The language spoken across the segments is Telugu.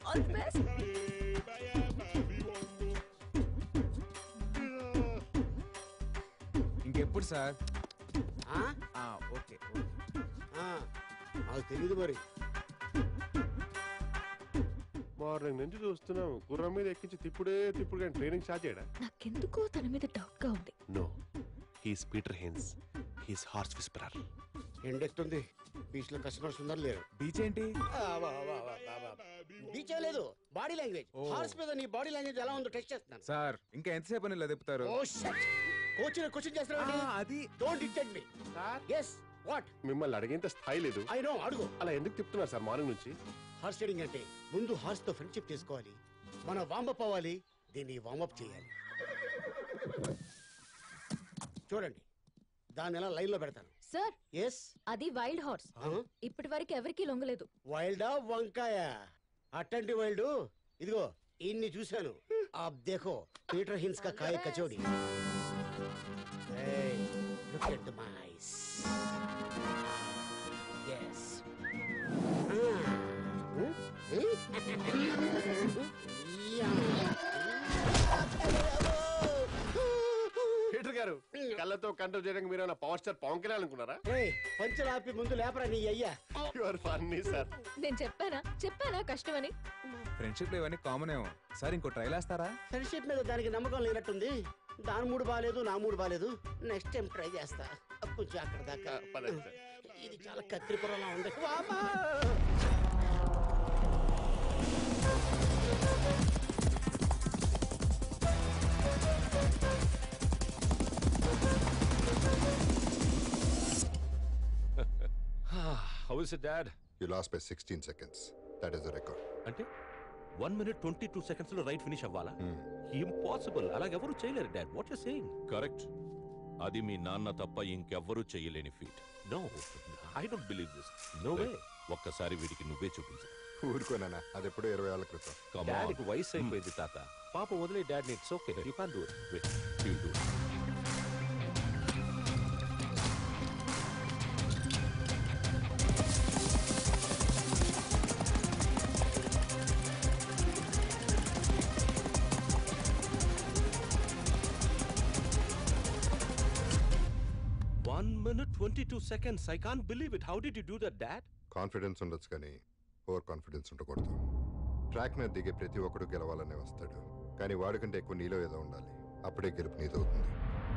ఆల్ ది బెస్ట్ ఇంకెప్పుడు సార్ ఆ? ఆ, ఓకే ఆ, నాకు తెలియదు మరి మార్నింగ్ నుంచి చూస్తున్నాం గుర్రం మీద ఎక్కించి తిప్పుడే తిప్పుడు కానీ ట్రైనింగ్ స్టార్ట్ చేయడా నాకెందుకో తన మీద డౌట్ గా ఉంది no he's Peter Hains he's horse whisperer ఎండెక్తుంది బీచ్ లో కస్టమర్స్ ఉన్నారు లేరు బీచ్ ఏంటి బీచ్ లేదు బాడీ లాంగ్వేజ్ ఓ. హార్స్ మీద నీ బాడీ లాంగ్వేజ్ ఎలా ఉందో టెస్ట్ చేస్తున్నాను సార్ ఇంకా ఎంతసేపు అని ఇలా తిప్పుతారు ఓ షట్ కోచ్ క్వశ్చన్ ఆ, చేస్తున్నావు అది don't dictate me yes what మిమ్మల్ని అడిగేంత స్థాయి లేదు ఐ నో అడుగు అలా ఎందుకు తిప్పుతున్నారు సార్ మార్నింగ్ నుంచి హార్స్ రైడింగ్ అంటే ముందు హార్స్ తో ఫ్రెండ్షిప్ చేసుకోవాలి మనం వామప్ అవ్వాలి దీన్ని వామప్ చేయాలి చూడండి దాన్ని ఎలా లైన్ లో పెడతాను సార్ ఎస్ అది వైల్డ్ హార్స్ ఇప్పటి వరకు ఎవరికీ లొంగలేదు వైల్డా వంకాయ అట్టంటి వైల్డ్ ఇదిగో ఇన్ని చూశాను ఆప్ దేఖో పీటర్ హిన్స్ కా కాయ కచోడి Hey, look at the mice. Yes. Ah. Hmm? Peter గారు కళ్ళతో కంట్రోల్ చేయడానికి మీరు పవర్ స్టార్ పవన్ కళ్యాణ్ అనుకున్నారా Hey, పంచులు ఆపి ముందు లేపరా నీ అయ్యా యు ఆర్ ఫన్నీ సార్ నేను చెప్పానా చెప్పానా కష్టమని ఫ్రెండ్షిప్ లో ఇవన్నీ కామన్ ఏమో సార్ ఇంకో ట్రైల్ వేస్తారా ఫ్రెండ్షిప్ మీద దానికి నమ్మకం లేనట్టుంది దాని మూడు బాగాలేదు నా మూడు బాగాలేదు నెక్స్ట్ టైం ట్రై చేస్తా కొంచెం అక్కడ దాకా పదండి సార్. ఇది చాలా కత్తిరిపురంలా ఉంది వామ్మా! How is it dad You lost by 16 seconds. That is the record. అంటే one minute twenty two seconds లో రైట్ ఫినిష్ అవ్వాలా ఇంపాసిబుల్ అలాగెవరు చేయలేరు dad what you saying correct అది మీ నాన్న తప్ప ఇంకెవ్వరూ చేయలేని feat no I don't believe this no way ఒక్కసారి వీడికి నువ్వే చూపించు ఊరుకోనా అది ఎప్పుడో ఇరవై ఏళ్ల క్రితం డాడీకి వయసు అయిపోయింది తాత పాప వదిలే dad it's okay you can do it wait you do one minute twenty two seconds I can believe it how did you do that dad confidence ఉండొచ్చు కానీ ఓవర్ కాన్ఫిడెన్స్ ఉండకూడదు ట్రాక్ మీద దిగే ప్రతి ఒక్కడు గెలవాలనే వస్తాడు కానీ వాడికంటే ఎక్కువ నీలో ఏదో ఉండాలి అప్పుడే గెలుపు నీదవుతుంది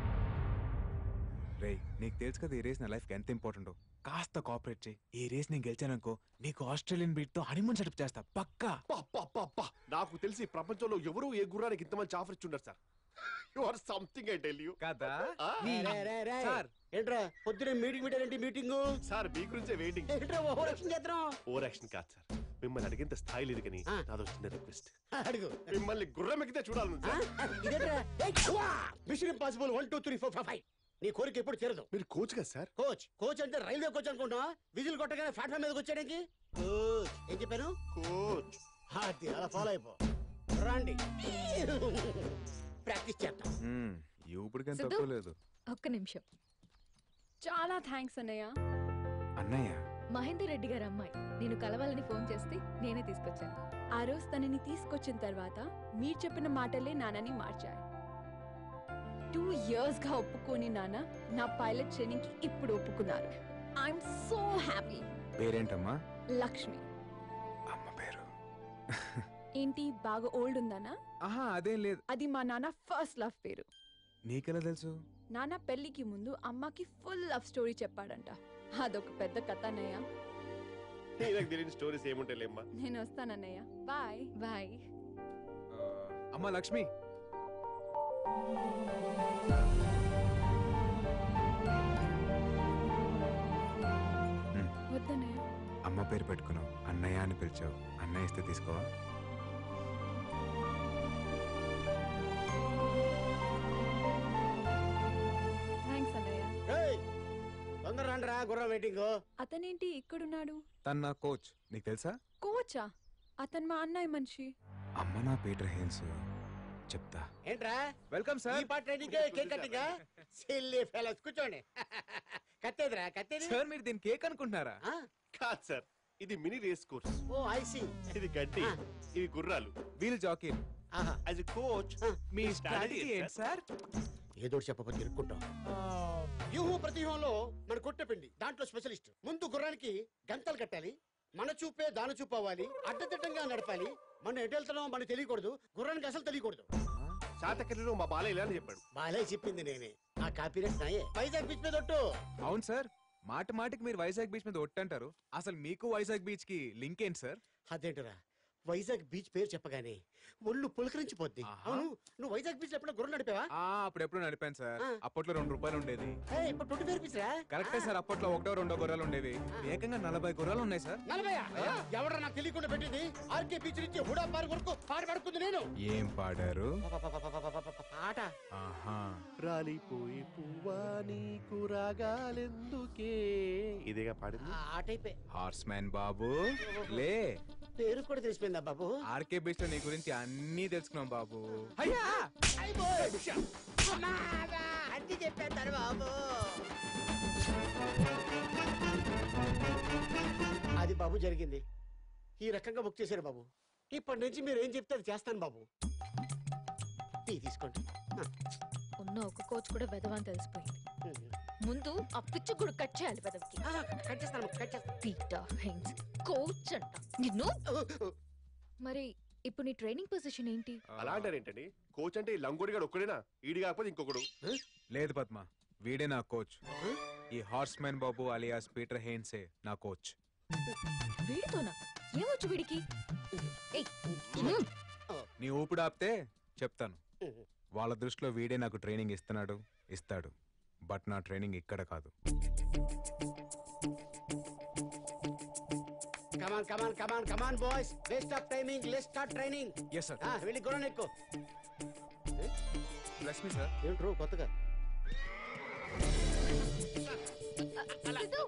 రే నీకు తెలుసు కదా ఈ రేస్ నా లైఫ్ ఎంత ఇంపార్టెంట్ కాస్త కోఆపరేట్ చేయి ఈ రేస్ నేను గెలిచాననుకో నీకు ఆస్ట్రేలియన్ బీట్ తో హనీమూన్ సెటప్ చేస్తా పక్కా పప్ప నాకు తెలిసి ఈ ప్రపంచంలో ఎవరు ఏ గుర్రానికి ఇంత మంచి ఆఫర్ ఇచ్చుండరు sir you are something I tell you కదా రే, రే, రే. సార్. ఏంట్రా పొద్దునే మీటింగ్ పెట్టారంటే మీటింగ్ సార్ మీ గురించే వెయిటింగ్ ఏంట్రా ఓవర్ యాక్షన్ చేస్తున్నాం ఓవర్ యాక్షన్ కాదు సార్ మిమ్మల్ని అడిగేంత స్థాయి లేదు కానీ ఆ. నాదో చిన్న రిక్వెస్ట్ అడుగు మిమ్మల్ని గుర్రం ఎక్కితే చూడాలి ఆ? సార్ ఇదేంట్రా mission impossible one two three four five నీ కోరిక ఎప్పుడు తీరదు మీరు కోచ్ కదా సార్ కోచ్ కోచ్ అంటే రైల్వే కోచ్ అనుకుంటా విజిల్ కొట్టగానే ప్లాట్ఫామ్ మీదకి వచ్చాడానికి కోచ్ ఏం చెప్పాను కోచ్ అది అలా ఫాలో అయిపో రండి ప్రాక్టీస్ చేద్దాం మ్మ్, ఈ ఊపిడికి సిద్ధు? తక్కువ లేదు ఒక్క నిమిషం చాలా థ్యాంక్స్ అన్నయ్య అన్నయ్య మహేందర్ రెడ్డి గారి అమ్మాయి నేను కలవాలని ఫోన్ చేస్తే నేనే తీసుకొచ్చాను ఆ రోజు తనని తీసుకొచ్చిన తర్వాత మీరు చెప్పిన మాటలే నాన్నని మార్చాయి టూ ఇయర్స్ గా ఒప్పుకోని నాన్న నా పైలట్ ట్రైనింగ్ కి ఇప్పుడు ఒప్పుకున్నారు ఐఎమ్ సో హ్యాపీ పేరేంటమ్మా లక్ష్మి అమ్మ పేరు ఏంటి బాగా ఓల్డ్ ఉందనా ఆహా అదేం లేదు అది మా నాన్న ఫస్ట్ లవ్ పేరు నీకెలా తెలుసు నాన్న పెళ్లికి ముందు అమ్మకి ఫుల్ లవ్ స్టోరీ చెప్పాడంట అదొక పెద్ద కథ అన్నయ్య నాకు తెలియని స్టోరీస్ ఏముంటాయి లేమ్మా నేను వస్తానన్నయ్య బాయ్ బాయ్ ఆ, అమ్మ లక్ష్మి వద్దన్నయ్య అమ్మ పేరు పెట్టుకున్నావు అన్నయ్య అని పిలిచావు అన్నయ్య ఇస్తే తీసుకోవా థ్యాంక్స్ అన్నయ్య ఏయ్, తొందర రండిరా గుర్రం వెయిటింగ్ అతనేంటి ఇక్కడున్నాడు తను నా కోచ్ నీకు తెలుసా కోచా అతను మా అన్నయ్య మనిషి అమ్మ నా పీటర్ హేన్స్ చెప్తా ఏంట్రా వెల్కమ్ ఈ పాట training cake cutting silly fellows కూర్చోండి కత్తేదిరా కత్తేది సార్ మీరు దీని కేక్ అనుకుంటున్నారా ఆ? కాదు సార్ ఇది mini race course oh I see ఇది గడ్డి ఆ. ఇవి గుర్రాలు వీల్ జాకీ ఆహా యాజ్ ఎ కోచ్ మీ మీ strategy స్ట్రాటజీ ఏంటి సార్ ఏదో చెప్పకపోతే ఇరుక్కుంటాం వ్యూహం ప్రతివ్యూహంలో మన కొట్టపిండి దాంట్లో స్పెషలిస్ట్ ముందు గుర్రానికి గంతలు కట్టాలి మన చూపే దాని చూపు అవ్వాలి అడ్డదిడ్డంగా నడపాలి మనం ఎటు వెళ్తున్నామో మనకు తెలియకూడదు గుర్రానికి అసలు తెలియకూడదు శాతకర్ణిలో మా బాలయ్య ఇలా అని చెప్పాడు బాలే చెప్పింది నేనే ఆ కాపీ రేస్ నాయే వైజాగ్ బీచ్ మీద ఒట్టు అవును సార్ మాట మాటికి మీరు వైజాగ్ బీచ్ మీద ఒట్టంటారు అసలు మీకు వైజాగ్ బీచ్ కి లింక్ ఏంటి సార్ అదేంటరా వైజాగ్ బీచ్ పేరు చెప్పగానే ఒళ్ళు పులకరించిపోద్ది ఆహా. అవును నువ్వు వైజాగ్ బీచ్ ఎప్పుడో గుర్రం నడిపావా ఆ అప్పుడెప్పుడు నడిపాను సార్ ఆ. అప్పట్లో రెండు రూపాయలు ఉండేది ఏ, ఇప్పుడు ట్వంటీ ఫైవ్ రూపీస్ రా కరెక్టే సార్ అప్పట్లో ఒకటో రెండో గుర్రాలు ఉండేవి ఏకంగా నలభై గుర్రాలు ఉన్నాయి సార్ నలభై ఎవడ నాకు తెలియకుండా పెట్టింది ఆర్కే బీచ్ నుంచి హుడా పార్క్ వరకు పాట పడుకుంది నేను ఏం పాడారు పాట ఆహా రాలిపోయి పువ్వా నీకు రాగాలెందుకే ఇదేగా పాడింది ఆ టైపే హార్స్ మ్యాన్ బాబు లే పేరు కూడా తెలిసిపోయిందా బాబు ఆర్కే బీచ్ లో నీ గురించి అన్నీ తెలుసుకున్నాం బాబు అన్ని చెప్పేస్తారు బాబు అది బాబు జరిగింది ఈ రకంగా బుక్ చేశారు బాబు ఇప్పటి నుంచి మీరు ఏం చెప్తే అది చేస్తాను బాబు టీ తీసుకోండి ఆ, ఉన్న ఒక కోచ్ కూడా వెదవని తెలిసిపోయింది ముందు ఆ పిచ్చి కూడా కట్ చేయాలి వెదవికి ఆ, కట్ చేస్తాను కట్ చేస్తాను పీటర్ హెయిన్స్ కోచ్ అంట నిన్ను మరి ఇప్పుడు నీ ట్రైనింగ్ పొజిషన్ ఏంటి అలా అంటారు ఏంటండి కోచ్ అంటే ఈ లంగోడిగాడు ఒక్కడేనా ఈడి కాకపోతే ఇంకొకడు లేదు పద్మ వీడే నా కోచ్ ఈ హార్స్ మ్యాన్ బాబు అలియాస్ పీటర్ హెయిన్సే నా కోచ్ వీడితోనా ఏమొచ్చు వీడికి ఏయ్, హ్మ్. నీ ఊపిడి ఆపితే చెప్తాను వాళ్ళ దృష్టిలో వీడే నాకు ట్రైనింగ్ ఇస్తున్నాడు ఇస్తాడు బట్ నా ట్రైనింగ్ ఇక్కడ కాదు come on come on come on come on boys waste of timing less start training yes sir వెళ్ళి గుర్రం ఎక్కువ బ్లెస్ మీ సార్ ఏంట్రో కొత్తగా సిద్ధు,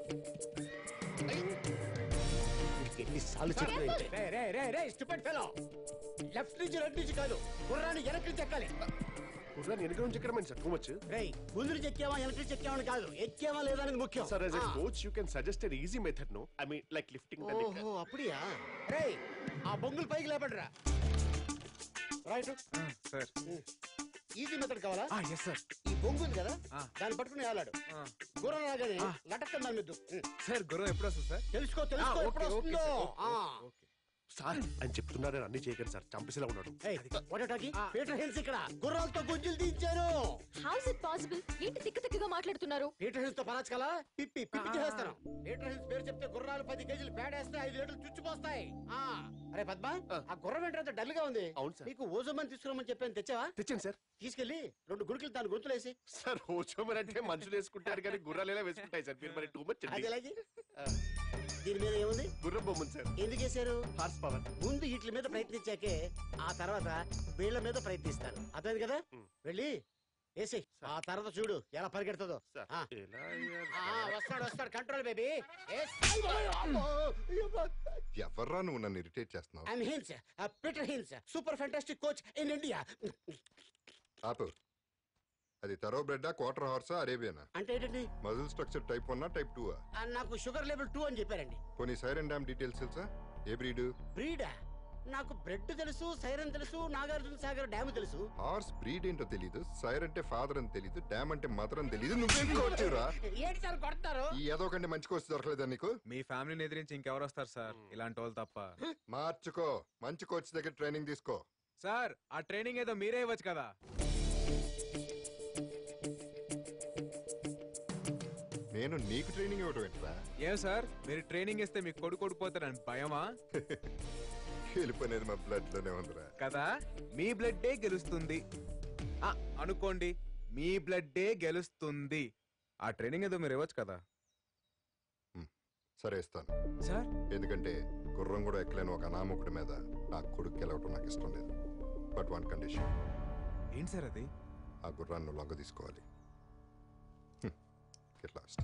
ఎన్నిసార్లు చెప్పినట్టే రే రే రే రే స్టూపిడ్ ఫెలో లెఫ్ట్ నుంచి రైట్ నుంచి కాదు గుర్రాన్ని వెనక్కి నుంచి ఎక్కాలి గుర్రాన్ని వెనక నుంచి ఎక్కడమని సార్ టూ మచ్ రేయ్ ముందు నుంచి ఎక్కావా వెనక నుంచి ఎక్కావా అని కాదు ఎక్కావా లేదా అనేది ముఖ్యం సార్ యాజ్ ఎ ఆ. Coach you can suggest an easy method no I mean like lifting the neck ఓహో అప్పుడియా రేయ్ ఆ బొంగులు పైకి లేపడరా రైట్ సార్ ఈజీ మెథడ్ కావాలా ఎస్ సార్ ఈ బొంగు ఉంది కదా ఆ. దాన్ని పట్టుకుని ఆలాడు గుర్రం రాగానే లటక్కని దాని మీద ఉం. సార్ గురువు ఎప్పుడు వస్తుంది సార్ తెలుసుకో తెలుసుకో ఎప్పుడు వస్తుందో ఆ. సార్ అని చెప్తున్నారని అన్ని చేయకండి సార్ చంపేసేలా ఉన్నాడు ఏయ్, what are you talking? Peter Hills ఇక్కడ గుర్రాలతో గుంజులు దించాను how is it possible ఏంటి తిక్క తిక్కగా మాట్లాడుతున్నారు పీటర్ హిల్స్ తో పరాచకలా పిప్పి పిప్పి చేస్తాను పీటర్ హిల్స్ పేరు చెప్తే గుర్రాలు పది కేజీలు పేడేస్తే ఐదు లీటర్లు చుచ్చిపోస్తాయి ఆ అరే పద్మ ఆ. ఆ గుర్రం ఏంటంటే డల్ గా ఉంది అవును సార్. నీకు ఓజోమని తీసుకురామని చెప్పాను తెచ్చావా తెచ్చండి సార్ తీసుకెళ్లి రెండు గుడికలు దాని గొంతులేసి సార్ హోచోమర్ అంటే మనుషులు వేసుకుంటారు కానీ గుర్రాలు ఎలా వేసుకుంటాయి సార్ మీరు మరి టూ మచ్ అది ఎలాగే దీని మీద ఏముంది గుర్రం బొమ్మను సార్ ఎందుకు వేశారు హార్స్ పవర్ ముందు వీటి మీద ప్రయత్నించాకే ఆ తర్వాత వీళ్ళ మీద ప్రయత్నిస్తాను అర్థమైంది కదా ఉం. వెళ్ళి వేసి ఆ తర్వాత చూడు ఎలా పరిగెడుతుందో సార్ ఆ. ఎలా ఆ, వస్తాడు వస్తాడు కంట్రోల్ బేబీ ఎవర్రా నువ్వు నన్ను ఇరిటేట్ చేస్తున్నావు I'm Hains Peter Hains super fantastic coach in India ఆపు అది తరో బ్రెడ్డా క్వార్టర్ హార్సా అరేబియనా అంటే ఏంటండి మజిల్ స్ట్రక్చర్ టైప్ వన్నా టైప్ టూ ఆ, నాకు షుగర్ లెవెల్ టూ అని చెప్పారండి పోనీ సైరన్ డ్యామ్ డీటెయిల్స్ తెలుసా ఏ బ్రీడ్ బ్రీడా నాకు బ్రెడ్ తెలుసు సైరన్ తెలుసు నాగార్జున సాగర్ డ్యామ్ తెలుసు హార్స్ బ్రీడ్ ఏంటో తెలీదు సైర్ అంటే ఫాదర్ అని తెలీదు డ్యామ్ అంటే మదర్ అని తెలీదు నువ్వేం కోచ్చురా ఏంటి సార్ కొడతారు ఈ ఏదో కంటే మంచి కోచ్ దొరకలేదా నీకు మీ ఫ్యామిలీని ఎదిరించి ఇంకెవరు వస్తారు సార్ ఇలాంటి వాళ్ళు తప్ప మార్చుకో మంచి కోచ్ దగ్గర ట్రైనింగ్ తీసుకో సార్ ఆ ట్రైనింగ్ ఏదో మీరే ఇవ్వచ్చు కదా నేను నీకు ట్రైనింగ్ ఇవ్వడం ఏంట్రా ఏం సార్ మీరు ట్రైనింగ్ ఇస్తే మీకు కొడుకు కొడిపోతారని భయమా గెలుపు అనేది మా బ్లడ్ లోనే ఉందిరా కదా మీ బ్లడ్డే గెలుస్తుంది ఆ, అనుకోండి మీ బ్లడ్డే గెలుస్తుంది ఆ ట్రైనింగ్ ఏదో మీరు ఇవ్వచ్చు కదా సరే ఇస్తాను సార్ ఎందుకంటే గుర్రం కూడా ఎక్కలేని ఒక అనామకుడి మీద నా కొడుకు గెలవటం నాకు ఇష్టం లేదు బట్ వన్ కండిషన్ ఏంటి సార్ అది ఆ గుర్రాన్ని లొంగ తీసుకోవాలి గెట్ లాస్ట్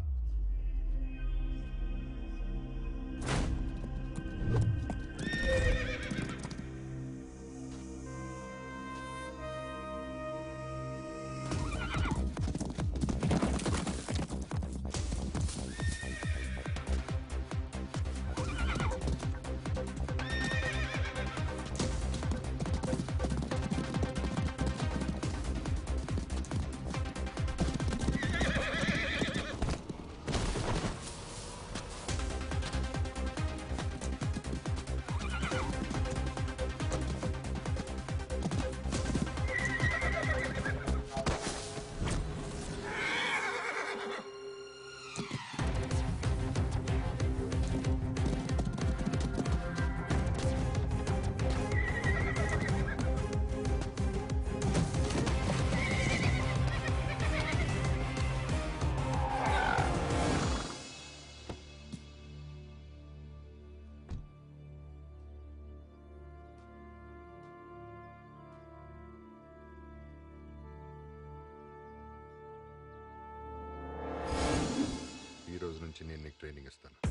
ట్రైనింగ్ ఇస్తాను